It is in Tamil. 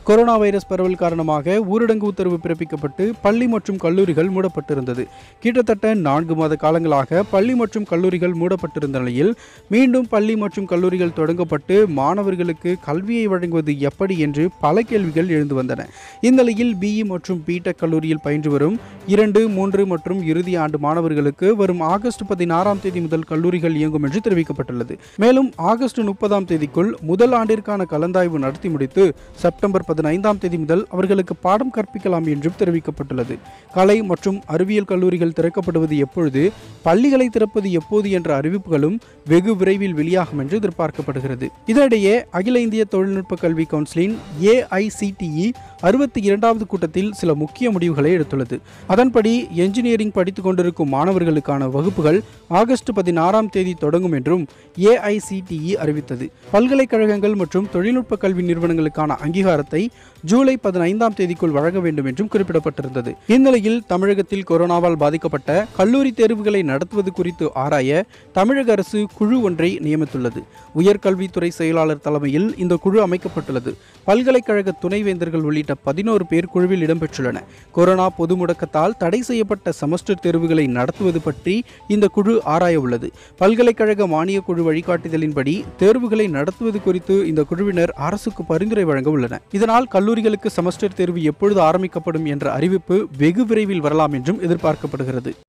கொரோனா வைரஸ் பரவல் காரணமாக ஊரடங்கு உத்தரவு பிறப்பிக்கப்பட்டு பள்ளி மற்றும் கல்லூரிகள் மூடப்பட்டிருந்தது கிட்டத்தட்ட நான்கு மாத காலங்களாக பள்ளி மற்றும் கல்லூரிகள் மூடப்பட்டிருந்த நிலையில் மீண்டும் பள்ளி மற்றும் கல்லூரிகள் தொடங்கப்பட்டு மாணவர்களுக்கு கல்வியை வழங்குவது எப்படி என்று பல கேள்விகள் எழுந்து வந்தன இந்நிலையில் பிஇ மற்றும் பிடெக் கல்லூரியில் பயின்று வரும் இரண்டு மூன்று மற்றும் இறுதி ஆண்டு மாணவர்களுக்கு வரும் ஆகஸ்ட் பதினாறாம் தேதி முதல் கல்லூரிகள் இயங்கும் என்று தெரிவிக்கப்பட்டுள்ளது மேலும் ஆகஸ்ட் முப்பதாம் தேதிக்குள் முதல் ஆண்டிற்கான கலந்தாய்வு நடத்தி முடித்து செப்டம்பர் பதினைந்தாம் தேதி முதல் அவர்களுக்கு பாடம் கற்பிக்கலாம் என்றும் தெரிவிக்கப்பட்டுள்ளது கலை மற்றும் அறிவியல் கல்லூரிகள் திறக்கப்படுவது எப்பொழுது பள்ளிகளை திறப்பது எப்போது என்ற அறிவிப்புகளும் வெகு விரைவில் வெளியாகும் என்று எதிர்பார்க்கப்படுகிறது இதனிடையே அகில இந்திய தொழில்நுட்ப கல்வி கவுன்சிலின் ஏஐசிடிஇ அறுபத்தி இரண்டாவது கூட்டத்தில் சில முக்கிய முடிவுகளை எடுத்துள்ளது அதன்படி என்ஜினியரிங் படித்துக் கொண்டிருக்கும் மாணவர்களுக்கான வகுப்புகள் ஆகஸ்ட் பதினாறாம் தேதி தொடங்கும் என்றும் ஏஐசிடிஇ அறிவித்தது பல்கலைக்கழகங்கள் மற்றும் தொழில்நுட்ப கல்வி நிறுவனங்களுக்கான அங்கீகாரத்தை ஜூலை பதினைந்தாம் தேதிக்குள் வழங்க வேண்டும் என்றும் குறிப்பிடப்பட்டிருந்தது இந்நிலையில் தமிழகத்தில் கொரோனாவால் பாதிக்கப்பட்ட கல்லூரி தேர்வுகளை நடத்துவது குறித்து ஆராய தமிழக அரசு குழு ஒன்றை நியமித்துள்ளது உயர்கல்வித்துறை செயலாளர் தலைமையில் இந்த குழு அமைக்கப்பட்டுள்ளது பல்கலைக்கழக துணைவேந்தர்கள் உள்ளிட்ட பதினோரு பேர் குழுவில் இடம்பெற்றுள்ளன கொரோனா பொது முடக்கத்தால் தடை செய்யப்பட்ட செமஸ்டர் தேர்வுகளை நடத்துவது பற்றி இந்த குழு ஆராய உள்ளது பல்கலைக்கழக மானியக் குழு வழிகாட்டுதலின்படி தேர்வுகளை நடத்துவது குறித்து இந்த குழுவினர் அரசுக்கு பரிந்துரை வழங்க உள்ளனர் இதனால் கல்லூரிகளுக்கு செமஸ்டர் தேர்வு எப்பொழுது ஆரம்பிக்கப்படும் என்ற அறிவிப்பு வெகு விரைவில் வரலாம் என்றும் எதிர்பார்க்கப்படுகிறது